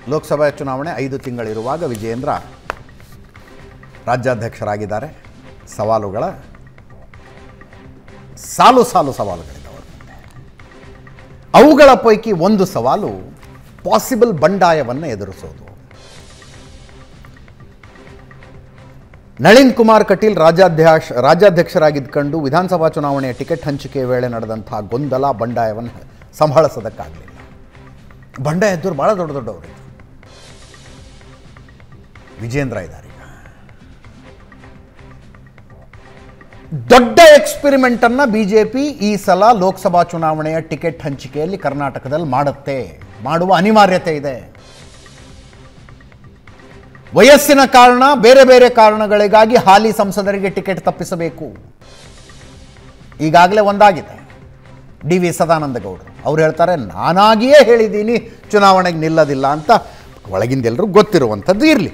ಲೋಕಸಭಾ ಚುನಾವಣೆ ಐದು ತಿಂಗಳಿರುವಾಗ ವಿಜಯೇಂದ್ರ ರಾಜ್ಯಾಧ್ಯಕ್ಷರಾಗಿದ್ದಾರೆ ಸವಾಲುಗಳ ಸಾಲು ಸಾಲು ಸವಾಲುಗಳಿವೆ ಅವರ ಮುಂದೆ ಅವುಗಳ ಪೈಕಿ ಒಂದು ಸವಾಲು ಪಾಸಿಬಲ್ ಬಂಡಾಯವನ್ನು ಎದುರಿಸೋದು ನಳಿನ್ ಕುಮಾರ್ ಕಟೀಲ್ ರಾಜ್ಯಾಧ್ಯಕ್ಷ ರಾಜ್ಯಾಧ್ಯಕ್ಷರಾಗಿದ್ಕೊಂಡು ವಿಧಾನಸಭಾ ಚುನಾವಣೆಯ ಟಿಕೆಟ್ ಹಂಚಿಕೆ ವೇಳೆ ನಡೆದಂತಹ ಗೊಂದಲ ಬಂಡಾಯವನ್ನು ಸಂಭಾಳಿಸೋದಕ್ಕಾಗಲಿಲ್ಲ ಬಂಡಾಯ ಎದ್ದವರು ಭಾಳ ದೊಡ್ಡ ದೊಡ್ಡವರು ಇದ್ರು. ವಿಜೇಂದ್ರ ಇದ್ದಾರೆ ಈಗ ದೊಡ್ಡ ಎಕ್ಸ್ಪೆರಿಮೆಂಟನ್ನು ಬಿ ಜೆ ಪಿ ಈ ಸಲ ಲೋಕಸಭಾ ಚುನಾವಣೆಯ ಟಿಕೆಟ್ ಹಂಚಿಕೆಯಲ್ಲಿ ಕರ್ನಾಟಕದಲ್ಲಿ ಮಾಡುತ್ತೆ ಮಾಡುವ ಅನಿವಾರ್ಯತೆ ಇದೆ ವಯಸ್ಸಿನ ಕಾರಣ ಬೇರೆ ಬೇರೆ ಕಾರಣಗಳಿಗಾಗಿ ಹಾಲಿ ಸಂಸದರಿಗೆ ಟಿಕೆಟ್ ತಪ್ಪಿಸಬೇಕು ಈಗಾಗಲೇ ಒಂದಾಗಿದೆ ಡಿ ವಿ ಸದಾನಂದ ಗೌಡರು ಅವ್ರು ಹೇಳ್ತಾರೆ ನಾನಾಗಿಯೇ ಹೇಳಿದ್ದೀನಿ ಚುನಾವಣೆಗೆ ನಿಲ್ಲೋದಿಲ್ಲ ಅಂತ ಒಳಗಿಂದೆಲ್ಲರೂ ಗೊತ್ತಿರುವಂಥದ್ದು ಇರಲಿ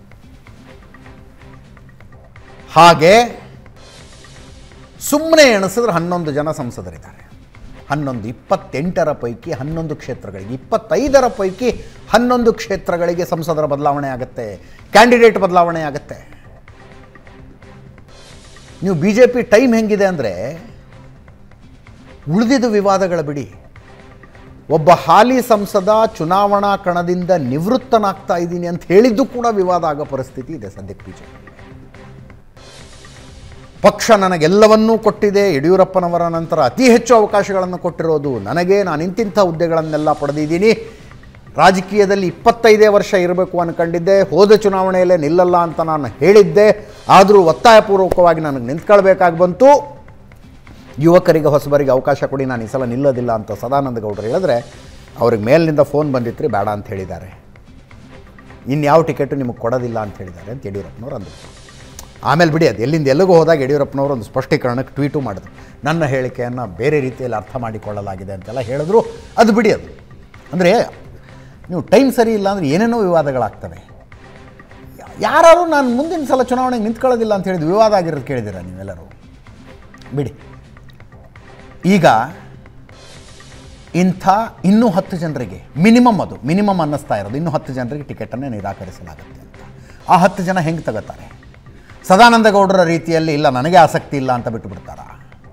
ಹಾಗೆ ಸುಮ್ಮನೆ ಎಣಿಸಿದ್ರೆ ಹನ್ನೊಂದು ಜನ ಸಂಸದರಿದ್ದಾರೆ ಹನ್ನೊಂದು ಇಪ್ಪತ್ತೆಂಟರ ಪೈಕಿ ಹನ್ನೊಂದು ಕ್ಷೇತ್ರಗಳಿಗೆ ಇಪ್ಪತ್ತೈದರ ಪೈಕಿ ಹನ್ನೊಂದು ಕ್ಷೇತ್ರಗಳಿಗೆ ಸಂಸದರ ಬದಲಾವಣೆ ಆಗುತ್ತೆ ಕ್ಯಾಂಡಿಡೇಟ್ ಬದಲಾವಣೆ ಆಗುತ್ತೆ ನೀವು ಬಿ ಜೆ ಪಿ ಟೈಮ್ ಹೆಂಗಿದೆ ಅಂದರೆ ಉಳಿದಿದ್ದು ವಿವಾದಗಳ ಬಿಡಿ ಒಬ್ಬ ಹಾಲಿ ಸಂಸದ ಚುನಾವಣಾ ಕಣದಿಂದ ನಿವೃತ್ತನಾಗ್ತಾ ಇದ್ದೀನಿ ಅಂತ ಹೇಳಿದ್ದು ಕೂಡ ವಿವಾದ ಆಗೋ ಪರಿಸ್ಥಿತಿ ಇದೆ ಸದ್ಯಕ್ಕೆ ಬಿ ಜೆ ಪಿ ಪಕ್ಷ ನನಗೆಲ್ಲವನ್ನೂ ಕೊಟ್ಟಿದೆ ಯಡಿಯೂರಪ್ಪನವರ ನಂತರ ಅತಿ ಹೆಚ್ಚು ಅವಕಾಶಗಳನ್ನು ಕೊಟ್ಟಿರೋದು ನನಗೆ ನಾನು ಇಂತಿಂಥ ಹುದ್ದೆಗಳನ್ನೆಲ್ಲ ಪಡೆದಿದ್ದೀನಿ ರಾಜಕೀಯದಲ್ಲಿ ಇಪ್ಪತ್ತೈದೇ ವರ್ಷ ಇರಬೇಕು ಅಂದ್ಕೊಂಡಿದ್ದೆ ಹೋದ ಚುನಾವಣೆಯಲ್ಲೇ ನಿಲ್ಲಲ್ಲ ಅಂತ ನಾನು ಹೇಳಿದ್ದೆ ಆದರೂ ಒತ್ತಾಯಪೂರ್ವಕವಾಗಿ ನನಗೆ ನಿಂತ್ಕೊಳ್ಬೇಕಾಗಿ ಬಂತು ಯುವಕರಿಗೆ ಹೊಸಬರಿಗೆ ಅವಕಾಶ ಕೊಡಿ ನಾನು ಈ ಸಲ ನಿಲ್ಲೋದಿಲ್ಲ ಅಂತ ಸದಾನಂದ ಗೌಡರು ಹೇಳಿದ್ರೆ ಅವ್ರಿಗೆ ಮೇಲಿನಿಂದ ಫೋನ್ ಬಂದಿತ್ತು ರೀ ಬೇಡ ಅಂತ ಹೇಳಿದ್ದಾರೆ ಇನ್ಯಾವ ಟಿಕೆಟು ನಿಮಗೆ ಕೊಡೋದಿಲ್ಲ ಅಂತ ಹೇಳಿದ್ದಾರೆ ಅಂತ ಯಡಿಯೂರಪ್ಪನವ್ರು ಅಂದರು ಆಮೇಲೆ ಬಿಡಿ ಅದು ಎಲ್ಲಿಂದ ಎಲ್ಲಿಗೂ ಹೋದಾಗ ಯಡಿಯೂರಪ್ಪನವರು ಒಂದು ಸ್ಪಷ್ಟೀಕರಣಕ್ಕೆ ಟ್ವೀಟು ಮಾಡಿದ್ರು ನನ್ನ ಹೇಳಿಕೆಯನ್ನು ಬೇರೆ ರೀತಿಯಲ್ಲಿ ಅರ್ಥ ಮಾಡಿಕೊಳ್ಳಲಾಗಿದೆ ಅಂತೆಲ್ಲ ಹೇಳಿದ್ರು ಅದು ಬಿಡಿ ಅದು ಅಂದರೆ ನೀವು ಟೈಮ್ ಸರಿ ಇಲ್ಲ ಅಂದರೆ ಏನೇನೋ ವಿವಾದಗಳಾಗ್ತವೆ ಯಾರು ನಾನು ಮುಂದಿನ ಸಲ ಚುನಾವಣೆಗೆ ನಿಂತ್ಕೊಳ್ಳೋದಿಲ್ಲ ಅಂತ ಹೇಳಿದ್ದು ವಿವಾದ ಆಗಿರೋದು ಕೇಳಿದ್ದೀರಾ ನೀವೆಲ್ಲರೂ ಬಿಡಿ ಈಗ ಇಂಥ ಇನ್ನೂ ಹತ್ತು ಜನರಿಗೆ ಮಿನಿಮಮ್ ಅದು ಮಿನಿಮಮ್ ಅನ್ನಿಸ್ತಾ ಇರೋದು ಇನ್ನೂ ಹತ್ತು ಜನರಿಗೆ ಟಿಕೆಟನ್ನೇ ನಿರಾಕರಿಸಲಾಗುತ್ತೆ ಅಂತ ಆ ಹತ್ತು ಜನ ಹೆಂಗೆ ತಗೋತಾರೆ ಸದಾನಂದ ಗೌಡರ ರೀತಿಯಲ್ಲಿ ಇಲ್ಲ ನನಗೆ ಆಸಕ್ತಿ ಇಲ್ಲ ಅಂತ ಬಿಟ್ಟು ಬಿಡ್ತಾರ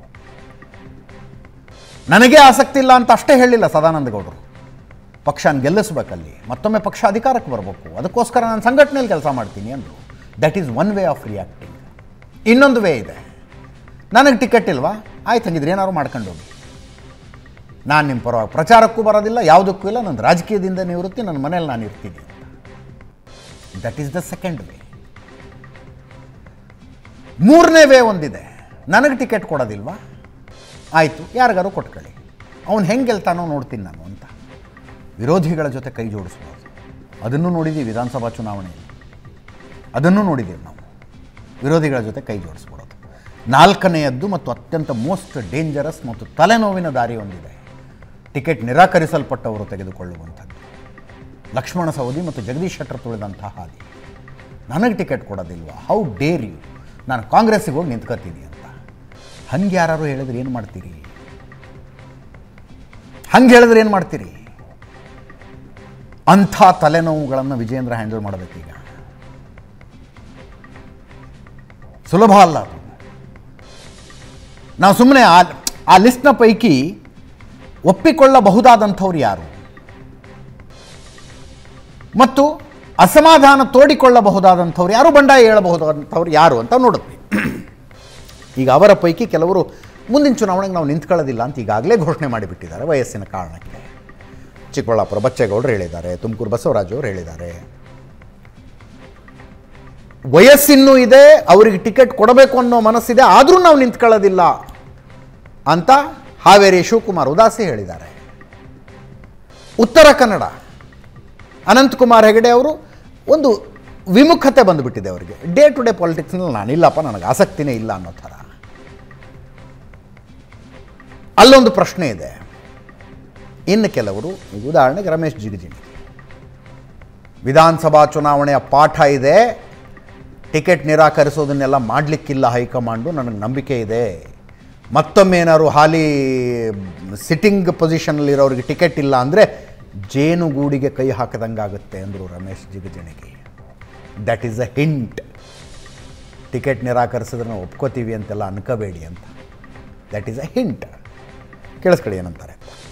ನನಗೆ ಆಸಕ್ತಿ ಇಲ್ಲ ಅಂತ ಅಷ್ಟೇ ಹೇಳಿಲ್ಲ ಸದಾನಂದ ಗೌಡರು ಪಕ್ಷನ ಗೆಲ್ಲಿಸ್ಬೇಕಲ್ಲಿ ಮತ್ತೊಮ್ಮೆ ಪಕ್ಷ ಅಧಿಕಾರಕ್ಕೆ ಬರಬೇಕು ಅದಕ್ಕೋಸ್ಕರ ನಾನು ಸಂಘಟನೆಯಲ್ಲಿ ಕೆಲಸ ಮಾಡ್ತೀನಿ ಅಂದರು that is one way of reacting ಇನ್ನೊಂದು ವೇ ಇದೆ ನನಗೆ ಟಿಕೆಟ್ ಇಲ್ವಾ ಆಯ್ತು ಹಂಗಿದ್ರೆ ಏನಾದ್ರು ಮಾಡ್ಕೊಂಡು ಹೋಗಿ ನಾನು ನಿಮ್ಮ ಪರವಾಗಿ ಪ್ರಚಾರಕ್ಕೂ ಬರೋದಿಲ್ಲ ಯಾವುದಕ್ಕೂ ಇಲ್ಲ ನನ್ನ ರಾಜಕೀಯದಿಂದ ನಿವೃತ್ತಿ ನನ್ನ ಮನೇಲಿ ನಾನು ಇರ್ತೀನಿ ಅಂತ that is the second way ಮೂರನೇ ವೇ ಒಂದಿದೆ ನನಗೆ ಟಿಕೆಟ್ ಕೊಡೋದಿಲ್ವಾ ಆಯಿತು ಯಾರಿಗಾರು ಕೊಟ್ಕೊಳ್ಳಿ ಅವನು ಹೆಂಗೆ ಗೆಲ್ತಾನೋ ನೋಡ್ತೀನಿ ನಾನು ಅಂತ ವಿರೋಧಿಗಳ ಜೊತೆ ಕೈ ಜೋಡಿಸ್ಬೋದು ಅದನ್ನು ನೋಡಿದ್ದೀವಿ ವಿಧಾನಸಭಾ ಚುನಾವಣೆಯಲ್ಲಿ ಅದನ್ನು ನೋಡಿದ್ದೀವಿ ನಾವು ವಿರೋಧಿಗಳ ಜೊತೆ ಕೈ ಜೋಡಿಸ್ಬಿಡೋದು ನಾಲ್ಕನೆಯದ್ದು ಮತ್ತು ಅತ್ಯಂತ ಮೋಸ್ಟ್ ಡೇಂಜರಸ್ ಮತ್ತು ತಲೆನೋವಿನ ದಾರಿ ಒಂದಿದೆ ಟಿಕೆಟ್ ನಿರಾಕರಿಸಲ್ಪಟ್ಟವರು ತೆಗೆದುಕೊಳ್ಳುವಂಥದ್ದು ಲಕ್ಷ್ಮಣ ಸವದಿ ಮತ್ತು ಜಗದೀಶ್ ಶೆಟ್ಟರ್ ತುಳಿದಂಥ ಹಾದಿ ನನಗೆ ಟಿಕೆಟ್ ಕೊಡೋದಿಲ್ವಾ ಹೌ ಡೇರ್ ಯು ನಾನು ಕಾಂಗ್ರೆಸ್ಸಿಗೆ ಹೋಗಿ ನಿಂತ್ಕೋತೀನಿ ಅಂತ ಹಂಗೆ ಯಾರು ಹೇಳಿದ್ರೆ ಏನು ಮಾಡ್ತೀರಿ ಹಂಗೆ ಹೇಳಿದ್ರೆ ಏನು ಮಾಡ್ತೀರಿ ಅಂಥ ತಲೆನೋವುಗಳನ್ನು ವಿಜೇಂದ್ರ ಹ್ಯಾಂಡಲ್ ಮಾಡಬೇಕೀಗ ಸುಲಭ ಅಲ್ಲ ಅದು ನಾವು ಸುಮ್ಮನೆ ಆ ಆ ಲಿಸ್ಟ್ನ ಪೈಕಿ ಒಪ್ಪಿಕೊಳ್ಳಬಹುದಾದಂಥವ್ರು ಯಾರು ಮತ್ತು ಅಸಮಾಧಾನ ತೋಡಿಕೊಳ್ಳಬಹುದಾದಂಥವ್ರು ಯಾರು ಬಂಡಾಯ ಹೇಳಬಹುದಾದಂಥವ್ರು ಯಾರು ಅಂತ ನೋಡಿದ್ವಿ ಈಗ ಅವರ ಪೈಕಿ ಕೆಲವರು ಮುಂದಿನ ಚುನಾವಣೆಗೆ ನಾವು ನಿಂತ್ಕೊಳ್ಳೋದಿಲ್ಲ ಅಂತ ಈಗಾಗಲೇ ಘೋಷಣೆ ಮಾಡಿಬಿಟ್ಟಿದ್ದಾರೆ ವಯಸ್ಸಿನ ಕಾರಣಕ್ಕೆ ಚಿಕ್ಕಬಳ್ಳಾಪುರ ಬಚ್ಚೇಗೌಡರು ಹೇಳಿದ್ದಾರೆ ತುಮಕೂರು ಬಸವರಾಜ್ ಅವರು ಹೇಳಿದ್ದಾರೆ ವಯಸ್ಸಿನ್ನೂ ಇದೆ ಅವರಿಗೆ ಟಿಕೆಟ್ ಕೊಡಬೇಕು ಅನ್ನೋ ಮನಸ್ಸಿದೆ ಆದರೂ ನಾವು ನಿಂತ್ಕೊಳ್ಳೋದಿಲ್ಲ ಅಂತ ಹಾವೇರಿ ಶಿವಕುಮಾರ್ ಉದಾಸಿ ಹೇಳಿದ್ದಾರೆ ಉತ್ತರ ಕನ್ನಡ ಅನಂತಕುಮಾರ್ ಹೆಗಡೆ ಅವರು ಒಂದು ವಿಮುಖತೆ ಬಂದುಬಿಟ್ಟಿದೆ ಅವರಿಗೆ ಡೇ ಟು ಡೇ ಪಾಲಿಟಿಕ್ಸ್ನಲ್ಲಿ ನಾನಿಲ್ಲಪ್ಪ ನನಗೆ ಆಸಕ್ತಿನೇ ಇಲ್ಲ ಅನ್ನೋ ಥರ ಅಲ್ಲೊಂದು ಪ್ರಶ್ನೆ ಇದೆ ಇನ್ನು ಕೆಲವರು ಈಗ ಉದಾಹರಣೆಗೆ ರಮೇಶ್ ಜಿಗಜಿಣಗಿ ವಿಧಾನಸಭಾ ಚುನಾವಣೆಯ ಪಾಠ ಇದೆ ಟಿಕೆಟ್ ನಿರಾಕರಿಸೋದನ್ನೆಲ್ಲ ಮಾಡಲಿಕ್ಕಿಲ್ಲ ಹೈಕಮಾಂಡು ನನಗೆ ನಂಬಿಕೆ ಇದೆ ಮತ್ತೊಮ್ಮೆ ಏನಾದ್ರು ಹಾಲಿ ಸಿಟ್ಟಿಂಗ್ ಪೊಸಿಷನಲ್ಲಿರೋರಿಗೆ ಟಿಕೆಟ್ ಇಲ್ಲ ಅಂದರೆ ಜೇನುಗೂಡಿಗೆ ಕೈ ಹಾಕದಂಗಾಗುತ್ತೆ ಅಂದರು Ramesh Jigajinagi that is a hint ticket ನಿರಾಕರಿಸಿದ್ರೆ ನಾವು ಒಪ್ಕೋತೀವಿ ಅಂತೆಲ್ಲ ಅನ್ಕೋಬೇಡಿ ಅಂತ ದ್ಯಾಟ್ ಈಸ್ ಅ ಹಿಂಟ್ ಕೇಳಿಸ್ಕೊಳ್ಳಿ ಏನಂತಾರೆ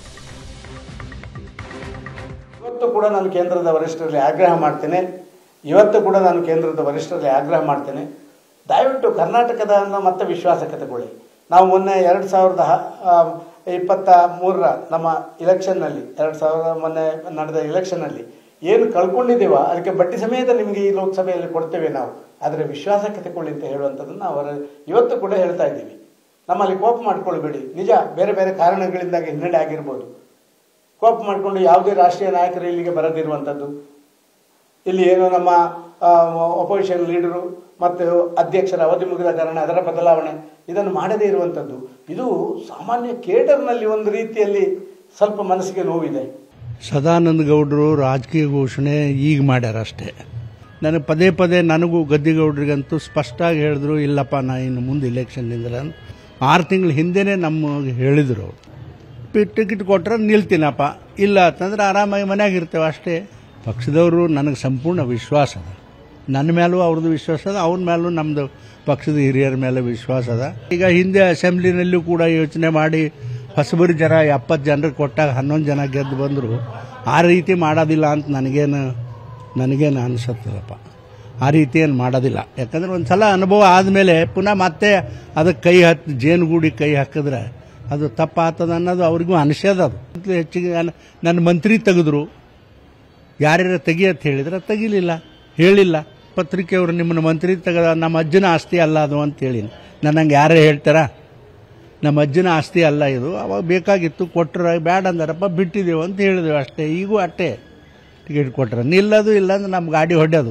ಇವತ್ತು ಕೂಡ ನಾನು ಕೇಂದ್ರದ ವರಿಷ್ಠರಲ್ಲಿ ಆಗ್ರಹ ಮಾಡ್ತೇನೆ ಇವತ್ತು ಕೂಡ ನಾನು ಕೇಂದ್ರದ ವರಿಷ್ಠರಲ್ಲಿ ಆಗ್ರಹ ಮಾಡ್ತೇನೆ ದಯವಿಟ್ಟು ಕರ್ನಾಟಕದ ಮತ್ತೆ ವಿಶ್ವಾಸಕ್ಕೆ ತಗೊಳ್ಳಿ ನಾವು ಮೊನ್ನೆ ಎರಡು ಸಾವಿರದ ಹ- ಆ, ಇಪ್ಪತ್ತ ಮೂರರ ನಮ್ಮ ಇಲೆಕ್ಷನ್ನಲ್ಲಿ ಎರಡು ಸಾವಿರದ ಮೊನ್ನೆ ನಡೆದ ಇಲೆಕ್ಷನ್ನಲ್ಲಿ ಏನು ಕಳ್ಕೊಂಡಿದ್ದೀವೋ ಅದಕ್ಕೆ ಬಡ್ಡಿ ಸಮೇತ ನಿಮಗೆ ಈ ಲೋಕಸಭೆಯಲ್ಲಿ ಕೊಡ್ತೇವೆ ನಾವು ಆದರೆ ವಿಶ್ವಾಸಕ್ಕೆ ತಗೊಳ್ಳಿ ಅಂತ ಹೇಳುವಂಥದ್ದನ್ನು ಅವರ ಇವತ್ತು ಕೂಡ ಹೇಳ್ತಾ ಇದ್ದೀವಿ ನಮ್ಮಲ್ಲಿ ಕೋಪ ಮಾಡ್ಕೊಳ್ಬೇಡಿ ನಿಜ ಬೇರೆ ಬೇರೆ ಕಾರಣಗಳಿಂದಾಗಿ ಹಿನ್ನಡೆ ಆಗಿರ್ಬೋದು ಕೋಪ ಮಾಡಿಕೊಂಡು ಯಾವುದೇ ರಾಷ್ಟ್ರೀಯ ನಾಯಕರು ಇಲ್ಲಿಗೆ ಬರದಿರುವಂಥದ್ದು ಇಲ್ಲಿ ಏನು ನಮ್ಮ ಅಪೋಸಿಷನ್ ಲೀಡರು ಮತ್ತು ಅಧ್ಯಕ್ಷರ ಅವಧಿ ಮುಗಿದ ಕಾರಣ ಅದರ ಬದಲಾವಣೆ ಇದನ್ನು ಮಾಡದೇ ಇರುವಂಥದ್ದು ಇದು ಸಾಮಾನ್ಯ ಕೇಡರ್ನಲ್ಲಿ ಒಂದು ರೀತಿಯಲ್ಲಿ ಸ್ವಲ್ಪ ಮನಸ್ಸಿಗೆ ನೋವಿದೆ ಸದಾನಂದ ಗೌಡರು ರಾಜಕೀಯ ಘೋಷಣೆ ಈಗ ಮಾಡ್ಯಾರ ಅಷ್ಟೇ ನನಗೆ ಪದೇ ಪದೇ ನನಗೂ ಗದ್ದಿಗೌಡ್ರಿಗಂತೂ ಸ್ಪಷ್ಟವಾಗಿ ಹೇಳಿದ್ರು ಇಲ್ಲಪ್ಪ ನಾ ಇನ್ನು ಮುಂದೆ ಇಲೆಕ್ಷನ್ ನಿಂದ್ರ ಆರು ತಿಂಗಳ ಹಿಂದೆನೇ ನಮಗೆ ಹೇಳಿದರು ಅವರು ಟಿಕೆಟ್ ಕೊಟ್ರೆ ನಿಲ್ತೀನಪ್ಪ ಇಲ್ಲ ಅಂತಂದ್ರೆ ಆರಾಮಾಗಿ ಮನ್ಯಾಗ ಇರ್ತೇವೆ ಅಷ್ಟೇ ಪಕ್ಷದವರು ನನಗೆ ಸಂಪೂರ್ಣ ವಿಶ್ವಾಸ ಅದ ನನ್ನ ಮೇಲೂ ಅವ್ರದ್ದು ವಿಶ್ವಾಸ ಅದ ಅವ್ರ ಮೇಲೂ ನಮ್ಮದು ಪಕ್ಷದ ಹಿರಿಯರ ಮೇಲೆ ವಿಶ್ವಾಸ ಅದ ಈಗ ಹಿಂದೆ ಅಸೆಂಬ್ಲಿನಲ್ಲೂ ಕೂಡ ಯೋಚನೆ ಮಾಡಿ ಹೊಸಬರು ಜನ ಎಪ್ಪತ್ತು ಜನರಿಗೆ ಕೊಟ್ಟಾಗ ಹನ್ನೊಂದು ಜನ ಗೆದ್ದು ಬಂದರು ಆ ರೀತಿ ಮಾಡೋದಿಲ್ಲ ಅಂತ ನನಗೇನು ನನಗೇನು ಅನಿಸುತ್ತದಪ್ಪ ಆ ರೀತಿ ಏನು ಮಾಡೋದಿಲ್ಲ ಯಾಕಂದ್ರೆ ಒಂದು ಸಲ ಅನುಭವ ಆದಮೇಲೆ ಪುನಃ ಮತ್ತೆ ಅದಕ್ಕೆ ಕೈ ಹತ್ತಿ ಜೇನುಗೂಡಿ ಕೈ ಹಾಕಿದ್ರೆ ಅದು ತಪ್ಪಾಗ್ತದ ಅನ್ನೋದು ಅವ್ರಿಗೂ ಅನಿಸ್ಯದ ಅದು ಮೊದ್ಲು ಹೆಚ್ಚಿಗೆ ನನ್ನ- ನನ್ನ ಮಂತ್ರಿ ತೆಗೆದ್ರು ಯಾರ್ಯಾರ ತೆಗಿ ಅಂತ ಹೇಳಿದ್ರೆ ತೆಗಿಲಿಲ್ಲ ಹೇಳಿಲ್ಲ ಪತ್ರಿಕೆಯವರು ನಿಮ್ಮನ್ನ ಮಂತ್ರಿ ತೆಗೆದ ನಮ್ಮ ಅಜ್ಜನ ಆಸ್ತಿ ಅಲ್ಲ ಅದು ಅಂತ ಹೇಳಿ ನನಗೆ ಯಾರೇ ಹೇಳ್ತಾರ ನಮ್ಮ ಅಜ್ಜನ ಆಸ್ತಿ ಅಲ್ಲ ಇದು ಅವಾಗ ಬೇಕಾಗಿತ್ತು ಕೊಟ್ಟರೆ ಬ್ಯಾಡ ಅಂದಾರಪ್ಪ ಬಿಟ್ಟಿದ್ದೇವೆ ಅಂತ ಹೇಳಿದೆವು ಅಷ್ಟೇ ಈಗೂ ಅಷ್ಟೇ ಟಿಕೆಟ್ ಕೊಟ್ರೆ ನಿಲ್ಲದು ಇಲ್ಲ ಅಂದ್ರೆ ನಮ್ಮ ಗಾಡಿ ಹೊಡ್ಯೋದು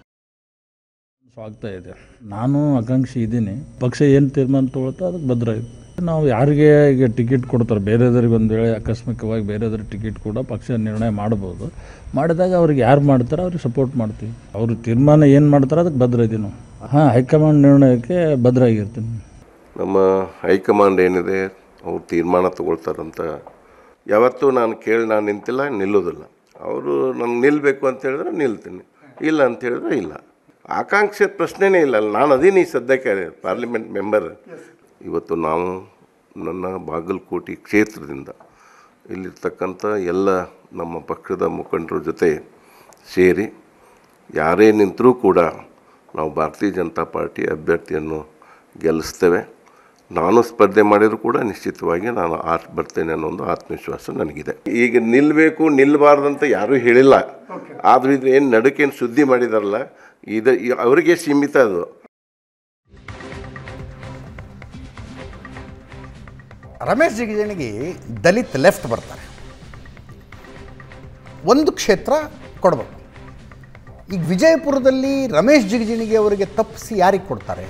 ಆಗ್ತಾ ಇದೆ ನಾನು ಆಕಾಂಕ್ಷಿ ಇದ್ದೀನಿ ಪಕ್ಷ ಏನು ತೀರ್ಮಾನ ತಗೊಳ್ತಾ ಅದಕ್ಕೆ ಭದ್ರ ಇದೆ ನಾವು ಯಾರಿಗೆ ಈಗ ಟಿಕೆಟ್ ಕೊಡ್ತಾರೆ ಬೇರೆದವ್ರಿಗೆ ಒಂದು ವೇಳೆ ಆಕಸ್ಮಿಕವಾಗಿ ಬೇರೆದವ್ರಿಗೆ ಟಿಕೆಟ್ ಕೂಡ ಪಕ್ಷ ನಿರ್ಣಯ ಮಾಡ್ಬೋದು ಮಾಡಿದಾಗ ಅವ್ರಿಗೆ ಯಾರು ಮಾಡ್ತಾರೆ ಅವ್ರಿಗೆ ಸಪೋರ್ಟ್ ಮಾಡ್ತೀವಿ ಅವರು ತೀರ್ಮಾನ ಏನು ಮಾಡ್ತಾರೆ ಅದಕ್ಕೆ ಭದ್ರ ಇದ್ದೀವಿ ನಾವು ಹಾಂ ಹೈಕಮಾಂಡ್ ನಿರ್ಣಯಕ್ಕೆ ಭದ್ರ ಆಗಿರ್ತೀನಿ ನಮ್ಮ ಹೈಕಮಾಂಡ್ ಏನಿದೆ ಅವ್ರು ತೀರ್ಮಾನ ತಗೊಳ್ತಾರಂತ ಯಾವತ್ತೂ ನಾನು ಕೇಳಿ ನಾನು ನಿಂತಿಲ್ಲ ನಿಲ್ಲೋದಿಲ್ಲ ಅವರು ನನಗೆ ನಿಲ್ಲಬೇಕು ಅಂತ ಹೇಳಿದ್ರೆ ನಿಲ್ತೀನಿ ಇಲ್ಲ ಅಂತ ಹೇಳಿದ್ರೆ ಇಲ್ಲ ಆಕಾಂಕ್ಷೆ ಪ್ರಶ್ನೆನೇ ಇಲ್ಲ ನಾನು ಅದೀನಿ ಸದ್ಯಕ್ಕೆ ಪಾರ್ಲಿಮೆಂಟ್ ಮೆಂಬರ್ ಇವತ್ತು ನಾವು ನನ್ನ ಬಾಗಲಕೋಟೆ ಕ್ಷೇತ್ರದಿಂದ ಇಲ್ಲಿರ್ತಕ್ಕಂಥ ಎಲ್ಲ ನಮ್ಮ ಪಕ್ಷದ ಮುಖಂಡರ ಜೊತೆ ಸೇರಿ ಯಾರೇ ನಿಂತರೂ ಕೂಡ ನಾವು ಭಾರತೀಯ ಜನತಾ ಪಾರ್ಟಿ ಅಭ್ಯರ್ಥಿಯನ್ನು ಗೆಲ್ಲಿಸ್ತೇವೆ ನಾನು ಸ್ಪರ್ಧೆ ಮಾಡಿದರೂ ಕೂಡ ನಿಶ್ಚಿತವಾಗಿ ನಾನು ಆರ್ ಬರ್ತೇನೆ ಅನ್ನೋ ಒಂದು ಆತ್ಮವಿಶ್ವಾಸ ನನಗಿದೆ ಈಗ ನಿಲ್ಲಬೇಕು ನಿಲ್ಲಬಾರ್ದಂತ ಯಾರೂ ಹೇಳಿಲ್ಲ ಆದರೂ ಇದು ಏನು ನಡುಕೇನು ಸುದ್ದಿ ಮಾಡಿದಾರಲ್ಲ ಇದು ಈ- ಅವರಿಗೆ ಸೀಮಿತ ಅದು ರಮೇಶ್ ಜಿಗಜಿಣಗಿ ದಲಿತ್ ಲೆಫ್ಟ್ ಬರ್ತಾರೆ ಒಂದು ಕ್ಷೇತ್ರ ಕೊಡಬೇಕು ಈಗ ವಿಜಯಪುರದಲ್ಲಿ ರಮೇಶ್ ಜಿಗಜಿಣಗಿ ಅವರಿಗೆ ತಪ್ಪಿಸಿ ಯಾರಿಗೆ ಕೊಡ್ತಾರೆ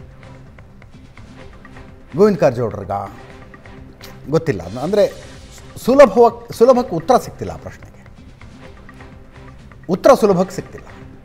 ಗೋವಿಂದ ಕಾರಜೋಳರ್ಗ ಗೊತ್ತಿಲ್ಲ ಅಂದರೆ ಸುಲಭವಾಗಿ ಸುಲಭಕ್ಕೆ ಉತ್ತರ ಸಿಗ್ತಿಲ್ಲ ಆ ಪ್ರಶ್ನೆಗೆ ಉತ್ತರ ಸುಲಭಕ್ಕೆ ಸಿಗ್ತಿಲ್ಲ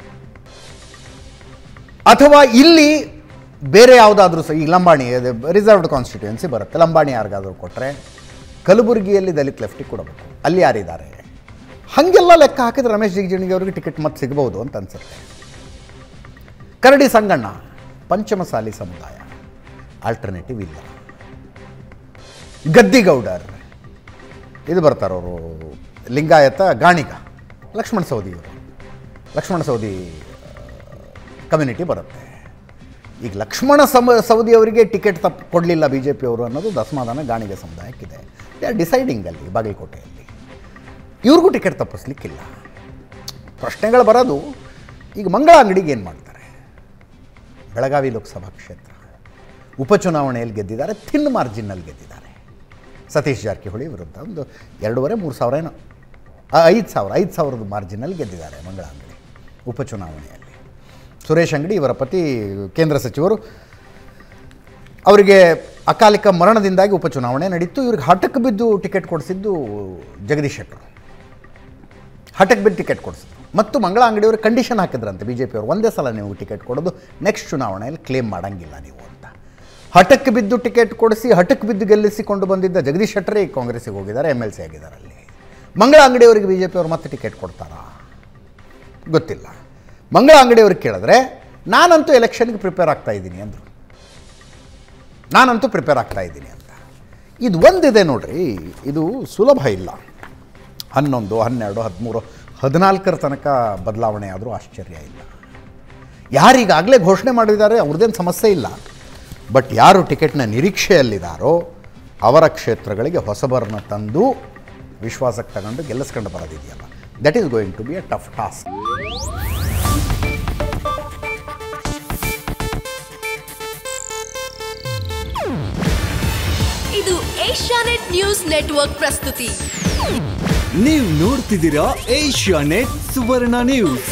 ಅಥವಾ ಇಲ್ಲಿ ಬೇರೆ ಯಾವುದಾದ್ರೂ ಸಹ ಈ ಲಂಬಾಣಿ ರಿಸರ್ವ್ಡ್ ಕಾನ್ಸ್ಟಿಟ್ಯೂನ್ಸಿ ಬರುತ್ತೆ ಲಂಬಾಣಿ ಯಾರಿಗಾದ್ರೂ ಕೊಟ್ಟರೆ ಕಲಬುರಗಿಯಲ್ಲಿ ದಲಿತ್ ಲೆಫ್ಟಿಗೆ ಕೊಡಬೇಕು ಅಲ್ಲಿ ಯಾರಿದ್ದಾರೆ ಹಾಗೆಲ್ಲ ಲೆಕ್ಕ ಹಾಕಿದ್ರೆ ರಮೇಶ್ ಜಿಗಜಿಣಗಿ ಅವರಿಗೆ ಟಿಕೆಟ್ ಮತ್ತೆ ಸಿಗ್ಬೋದು ಅಂತ ಅನ್ಸುತ್ತೆ ಕರಡಿ ಸಂಗಣ್ಣ ಪಂಚಮಸಾಲಿ ಸಮುದಾಯ ಆಲ್ಟರ್ನೇಟಿವ್ ಇಲ್ಲ ಗದ್ದಿಗೌಡರ್ ಇದು ಬರ್ತಾರವರು ಲಿಂಗಾಯತ ಗಾಣಿಗ ಲಕ್ಷ್ಮಣ ಸವದಿಯವರು ಲಕ್ಷ್ಮಣ ಸವದಿ ಕಮ್ಯುನಿಟಿ ಬರುತ್ತೆ ಈಗ ಲಕ್ಷ್ಮಣ ಸಮ ಸವದಿ ಅವರಿಗೆ ಟಿಕೆಟ್ ತಪ್ಪು ಕೊಡಲಿಲ್ಲ ಬಿ ಜೆ ಪಿಯವರು ಅನ್ನೋದು ಅಸಮಾಧಾನ ಗಾಣಿಗ ಸಮುದಾಯಕ್ಕಿದೆ ದೇ ಆರ್ ಡಿಸೈಡಿಂಗ್ ಅಲ್ಲಿ ಬಾಗಲಕೋಟೆಯಲ್ಲಿ ಇವ್ರಿಗೂ ಟಿಕೆಟ್ ತಪ್ಪಿಸ್ಲಿಕ್ಕಿಲ್ಲ ಪ್ರಶ್ನೆಗಳು ಬರೋದು ಈಗ ಮಂಗಳ ಅಂಗಡಿಗೆ ಏನು ಮಾಡ್ತಾರೆ ಬೆಳಗಾವಿ ಲೋಕಸಭಾ ಕ್ಷೇತ್ರ ಉಪಚುನಾವಣೆಯಲ್ಲಿ ಗೆದ್ದಿದ್ದಾರೆ ಥಿನ್ ಮಾರ್ಜಿನ್ನಲ್ಲಿ ಗೆದ್ದಿದ್ದಾರೆ ಸತೀಶ್ ಜಾರಕಿಹೊಳಿ ವಿರುದ್ಧ ಒಂದು ಎರಡೂವರೆ ಮೂರು ಸಾವಿರ ಏನೋ ಐದು ಸಾವಿರ ಐದು ಸಾವಿರದ ಮಾರ್ಜಿನಲ್ಲಿ ಗೆದ್ದಿದ್ದಾರೆ ಮಂಗಳ ಅಂಗಡಿ ಉಪಚುನಾವಣೆಯಲ್ಲಿ ಸುರೇಶ್ ಅಂಗಡಿ ಇವರ ಪತಿ ಕೇಂದ್ರ ಸಚಿವರು ಅವರಿಗೆ ಅಕಾಲಿಕ ಮರಣದಿಂದಾಗಿ ಉಪಚುನಾವಣೆ ನಡೀತು ಇವ್ರಿಗೆ ಹಠಕ್ಕೆ ಬಿದ್ದು ಟಿಕೆಟ್ ಕೊಡಿಸಿದ್ದು ಜಗದೀಶ್ ಶೆಟ್ಟರು ಹಠಕ್ಕೆ ಬಿದ್ದು ಟಿಕೆಟ್ ಕೊಡಿಸಿದ್ರು ಮತ್ತು ಮಂಗಳ ಅಂಗಡಿಯವರು ಕಂಡೀಷನ್ ಹಾಕಿದ್ರಂತೆ ಬಿ ಜೆ ಪಿಯವರು ಒಂದೇ ಸಲ ನೀವು ಟಿಕೆಟ್ ಕೊಡೋದು ನೆಕ್ಸ್ಟ್ ಚುನಾವಣೆಯಲ್ಲಿ ಕ್ಲೇಮ್ ಮಾಡೋಂಗಿಲ್ಲ ನೀವು ಅಂತ ಹಠಕ್ಕೆ ಬಿದ್ದು ಟಿಕೆಟ್ ಕೊಡಿಸಿ ಹಠಕ್ಕೆ ಬಿದ್ದು ಗೆಲ್ಲಿಸಿಕೊಂಡು ಬಂದಿದ್ದ ಜಗದೀಶ್ ಶೆಟ್ಟರೇ ಈಗ ಕಾಂಗ್ರೆಸ್ಸಿಗೆ ಹೋಗಿದ್ದಾರೆ ಎಮ್ ಎಲ್ ಸಿ ಆಗಿದ್ದಾರೆ ಅಲ್ಲಿ ಮಂಗಳ ಅಂಗಡಿಯವರಿಗೆ ಬಿ ಜೆ ಪಿಯವರು ಮತ್ತೆ ಟಿಕೆಟ್ ಕೊಡ್ತಾರಾ ಗೊತ್ತಿಲ್ಲ ಮಂಗಳ ಅಂಗಡಿಯವ್ರಿಗೆ ಕೇಳಿದ್ರೆ ನಾನಂತೂ ಎಲೆಕ್ಷನ್ಗೆ ಪ್ರಿಪೇರ್ ಆಗ್ತಾ ಇದ್ದೀನಿ ಅಂದರು ನಾನಂತೂ ಪ್ರಿಪೇರ್ ಆಗ್ತಾ ಇದ್ದೀನಿ ಅಂತ ಇದು ಒಂದಿದೆ ನೋಡ್ರಿ ಇದು ಸುಲಭ ಇಲ್ಲ ಹನ್ನೊಂದು ಹನ್ನೆರಡು ಹದಿಮೂರು ಹದಿನಾಲ್ಕರ ತನಕ ಬದಲಾವಣೆ ಆದರೂ ಆಶ್ಚರ್ಯ ಇಲ್ಲ ಯಾರೀಗಾಗಲೇ ಘೋಷಣೆ ಮಾಡಿದ್ದಾರೆ ಅವ್ರದ್ದೇನು ಸಮಸ್ಯೆ ಇಲ್ಲ ಬಟ್ ಯಾರು ಟಿಕೆಟ್ನ ನಿರೀಕ್ಷೆಯಲ್ಲಿದ್ದಾರೋ ಅವರ ಕ್ಷೇತ್ರಗಳಿಗೆ ಹೊಸಬರನ್ನ ತಂದು ವಿಶ್ವಾಸಕ್ಕೆ ತಗೊಂಡು ಗೆಲ್ಲಿಸ್ಕೊಂಡು ಬರೋದಿದೆಯಲ್ಲ that is going to be a tough task ಇದು ಏಷ್ಯಾನೆಟ್ ನ್ಯೂಸ್ ನೆಟ್ವರ್ಕ್ ಪ್ರಸ್ತುತಿ ನೀವು ನೋಡ್ತಿದ್ದೀರಾ ಏಷ್ಯಾ ನೆಟ್ ಸುವರ್ಣ ನ್ಯೂಸ್